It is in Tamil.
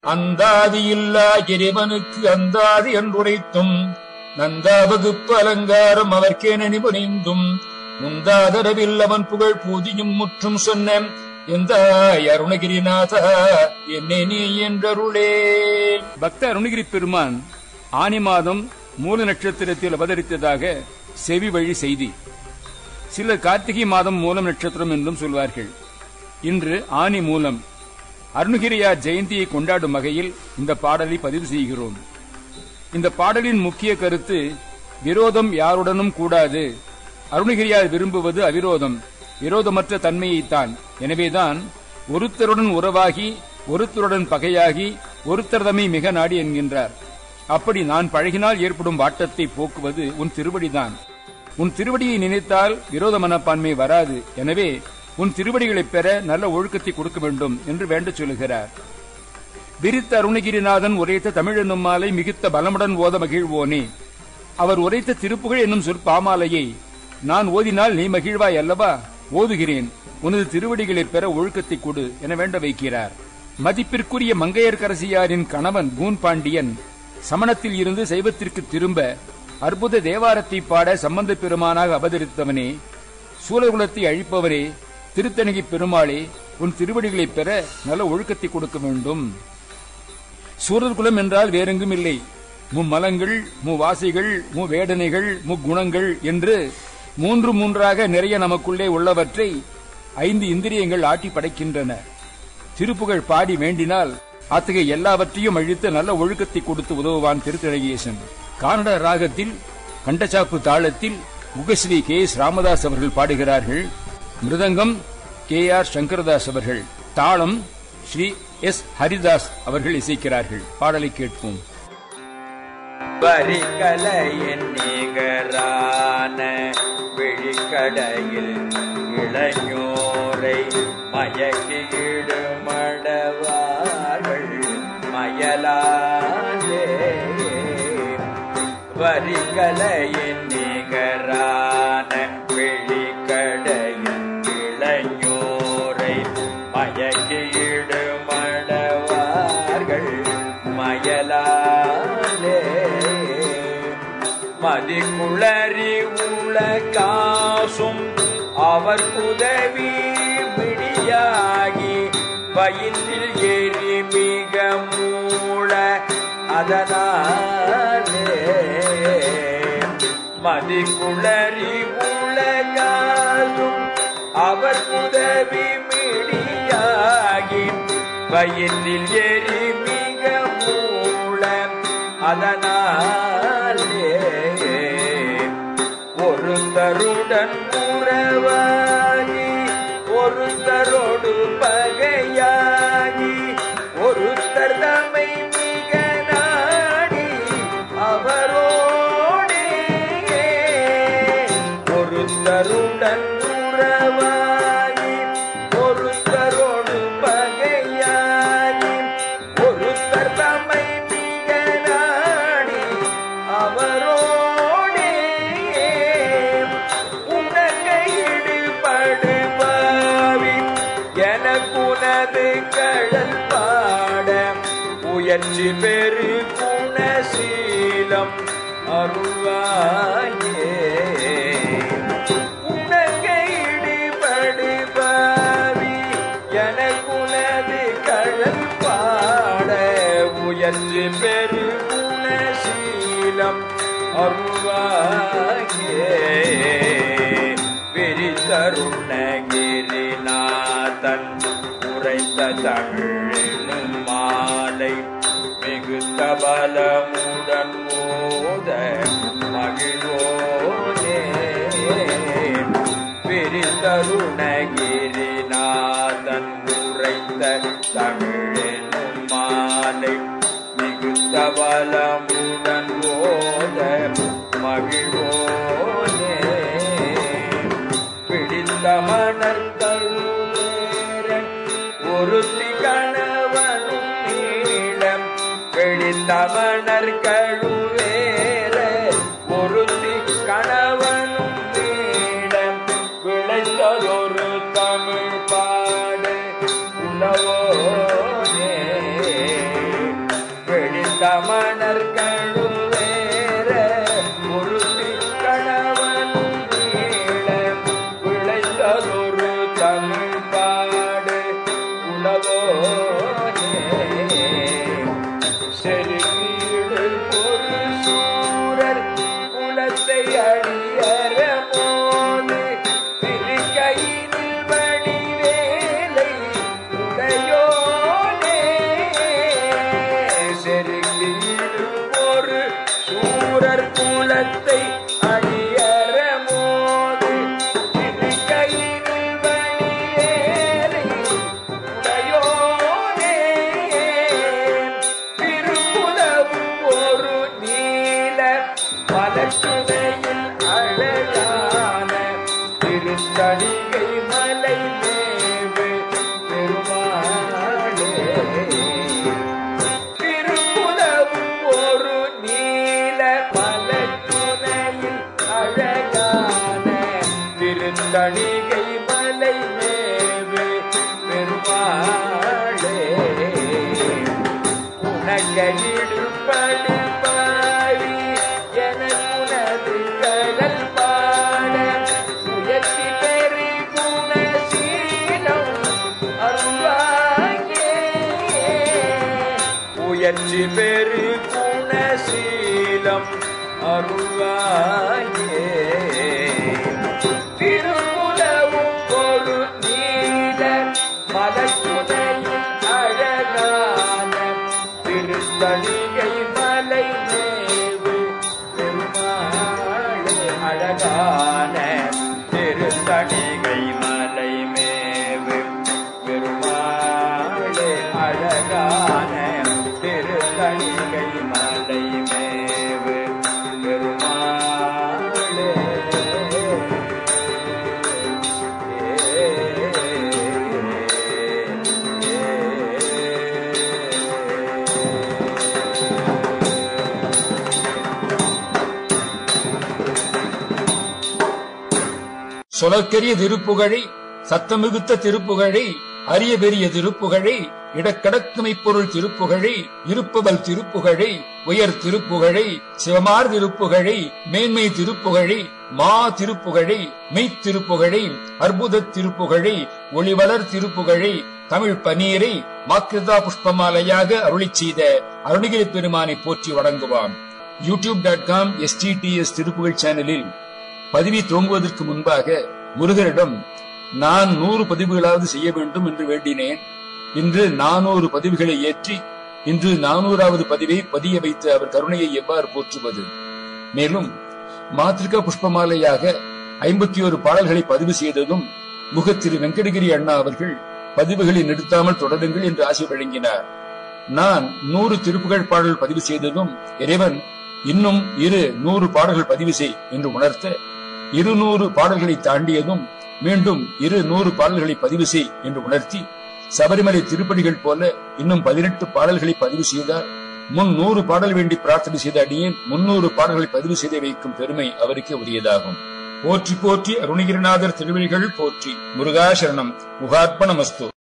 அந்தாதி இல்லா இறைவனுக்கு அந்தாதி என்றுரைத்தும் நந்தா வகுப்பு அலங்காரம் அவர்க்கேன நிபுணிந்தும் முந்தாதரவில் அவன் புகழ் பூதியும் முற்றும் சொன்ன எந்த அருணகிரிநாத என்னை நீ என்றருளே பக்த அருணகிரி பெருமான் ஆனி மாதம் மூல நட்சத்திரத்தில் அவதரித்ததாக செவி வழி செய்தி சிலர் கார்த்திகை மாதம் மூலம் நட்சத்திரம் என்றும் சொல்வார்கள் இன்று ஆனி மூலம் அருணகிரியார் ஜெயந்தியை கொண்டாடும் வகையில் இந்த பாடலை பதிவு செய்கிறோம் இந்த பாடலின் முக்கிய கருத்து விரோதம் யாருடனும் கூடாது அருணகிரியார் விரும்புவது அவிரோதம் விரோதமற்ற தன்மையைத்தான் எனவேதான் ஒருத்தருடன் உறவாகி ஒருத்தருடன் பகையாகி ஒருத்தர் தம்மை மிக நாடி என்கின்றார் அப்படி நான் பழகினால் ஏற்படும் வாட்டத்தை போக்குவது உன் திருவடிதான் உன் திருவடியை நினைத்தால் விரோத மனப்பான்மை வராது எனவே உன் திருவடிகளைப் பெற நல்ல ஒழுக்கத்தை கொடுக்க வேண்டும் என்று வேண்டச் சொல்லுகிறார் விரித்த அருணகிரிநாதன் உரைத்த தமிழ் என்னும் மாலை மிகுத்த பலமுடன் ஓத மகிழ்வோனே அவர் உரைத்த திருப்புகழ் என்னும் சொற்பாமாலையை நான் ஓதினால் நீ மகிழ்வாய் அல்லவா ஓதுகிறேன் உனது திருவடிகளைப் பெற ஒழுக்கத்தை கொடு என வேண்ட வைக்கிறார் மதிப்பிற்குரிய மங்கையர்க்கரசியாரின் கணவன் கூன் பாண்டியன் சமணத்தில் இருந்து சைவத்திற்கு திரும்ப அற்புத தேவாரத்தை பாட சம்பந்த பெருமானாக அவதரித்தவனே சூழகுலத்தை அழிப்பவரே திருத்தணிகை பெருமாளே உன் திருவடிகளைப் பெற நல்ல ஒழுக்கத்தை கொடுக்க வேண்டும் சூரர்குலம் என்றால் வேறெங்கும் இல்லை மும்மலங்கள் முவாசைகள் முவேடனைகள் முக்குணங்கள் என்று மூன்று மூன்றாக நிறைய நமக்குள்ளே உள்ளவற்றை ஐந்து இந்திரியங்கள் ஆட்டி படைக்கின்றன திருப்புகழ் பாடி வேண்டினால் அத்தகைய எல்லாவற்றையும் அழித்து நல்ல ஒழுக்கத்தை கொடுத்து உதவுவான் திருத்தழகேசன் கானட ராகத்தில் கண்டச்சாப்பு தாளத்தில் முகஸ்ரீ கே எஸ் ராமதாஸ் அவர்கள் பாடுகிறார்கள் மிருதங்கம் கே ஆர் சங்கரதாஸ் அவர்கள் தாளம் ஸ்ரீ எஸ் ஹரிதாஸ் அவர்கள் இசைக்கிறார்கள் பாடலை கேட்போம் வரிகலையின் நிகரான விழிக்கடையில் இளைஞோரை மயக்கிடுமடவார்கள் மயலாதே வரிகலையின் நிகரான விழிக்கடையில் இளைஞோரை மயக்கிடுமடவார்கள் மயலாலே மதிக்குளறி உள்ள காசும் அவர் உதவி விடியாகி வயிற்றில் ஏறி மிக மூள அதனாலே மதிக்குளறி உள்ள காசும் அவர் உதவி மிடியாகி வயிற்றில் ஏறி மிக மூள அதனாலே ஒருத்தருடன் உறவாகி ஒருத்தரோடு பகையாகி ஒருத்தர் தம்மை மிக நாடி அவரோடே ஒருத்தருடன் உறவாகி ஒருத்தரோடு பகையாகி ஒருத்தர் தம்மை மிக நாடி அவரோடே உனக்கையிடு படுபாவி எனக்குனது கடல் பாட உயர்ச்சி பெரு குணசீலம் அருள்வாயே உனக்கையிடு படுபாவி எனக்குனது கடல் பாட உயர்ச்சி பெரு குணசீலம் அருள்வாயே விரித்தருணகிரிநாதன் உரைத்த தமிழினும் மாலை மிகுத்த பலமுடன் ஓத மகிழ்வோனே விரித்தருணகிரிநாதன் உரைத்த தமிழினும் மாலை மிகுத்த பலமுடன் ஓத மகிழ்வோனே பிடித்த மணர்கள் ஒருத்தி கணவனும் நீளம் பிடித்த மணர்களும் வேற ஒருத்தி கணவனும் நீளம் விளைத்ததொரு தமிழ் பாடு உணவோனே விழிந்தமணர் கழுவேற ஒருத்தி கணவனும் நீள விளைந்ததொரு தமிழ் பாடு உணவோனே செருக்கீடு ஒரு சூரர் குலத்தை அழியற மோது திருக்கையினில் வடிவேலை உடையோனே செருக்கீடு ஒரு சூரர் குலத்தை அழியற மோது திருக்கையினில் வடிவேலை உடையோனே திருப்புலவும் ஒரு நீல மலச்சுவையில் அழகான திருத்தணிகை மலை மேவு பெருமாளே திருப்புலவும் ஒரு நீல மலச்சுனையில் அழகான திருத்தணிகை மலை மேவு பெருமாளே உனக்கடிடுப்படு பாடி எனக்குனது கடல் பாட முயற்சி பெரி குணசீலம் அருள்வாங்கே முயற்சி பெரு குணசீலம் அருள்வாங்கே திருமுலவும் ஒரு நீல மலச்சுனையில் அழகான திருத்தணிகை மலை மேவு பெருமாளே அழகான திருத்தணிகை மலை மேவு பெருமாளே அழகான திருத்தணிகை மலை மேவு பெருமாளே சொலற்கரிய திருப்புகழை சத்தமிகுத்த திருப்புகழை அரிய பெரிய திருப்புகழை இடக்கடக்குமை பொருள் திருப்புகழை இருப்பவல் திருப்புகழை உயர் திருப்புகழை சிவமார் திருப்புகழை மேன்மை திருப்புகழை மா திருப்புகழை மெய்த் திருப்புகழை அற்புத திருப்புகழை ஒளிவளர் திருப்புகழை தமிழ் பனீரை மாக்கிருதா புஷ்பமாலையாக அருளிச் செய்த அருணகிரி பெருமானை போற்றி வணங்குவான் YouTube dot com STDS Thiruppugazh சேனலில் பதிவை துவங்குவதற்கு முன்பாக முருகரிடம் நான் நூறு பதிவுகளாவது செய்ய வேண்டும் என்று வேண்டினேன் இன்று நானூறு பதிவுகளை ஏற்றி இன்று நானூறாவது பதிவை பதிய வைத்து அவர் கருணையை எவ்வாறு போற்றுவது மேலும் மாத்திருக்கா புஷ்பமாலையாக ஐம்பத்தி ஒரு பாடல்களை பதிவு செய்ததும் முக திரு வெங்கடகிரி அண்ணா அவர்கள் பதிவுகளை நிறுத்தாமல் தொடருங்கள் என்று ஆசை வழங்கினார் நான் நூறு திருப்புகழ் பாடல் பதிவு செய்ததும் இறைவன் இன்னும் இரு நூறு பாடல்கள் பதிவு செய் என்று உணர்த்த இருநூறு பாடல்களை தாண்டியதும் மீண்டும் இரு நூறு பாடல்களை பதிவு செய் என்று உணர்த்தி சபரிமலை திருப்படிகள் போல இன்னும் பதினெட்டு பாடல்களை பதிவு செய்தார் முன் நூறு பாடல் வேண்டி பிரார்த்தனை செய்த அடியேன் முன்னூறு பாடல்களை பதிவு செய்து வைக்கும் பெருமை அவருக்கே உரியதாகும் போற்றி போற்றி அருணகிரிநாதர் திருவடிகள் போற்றி முருகா சரணம் முகார்ப்பணமஸ்து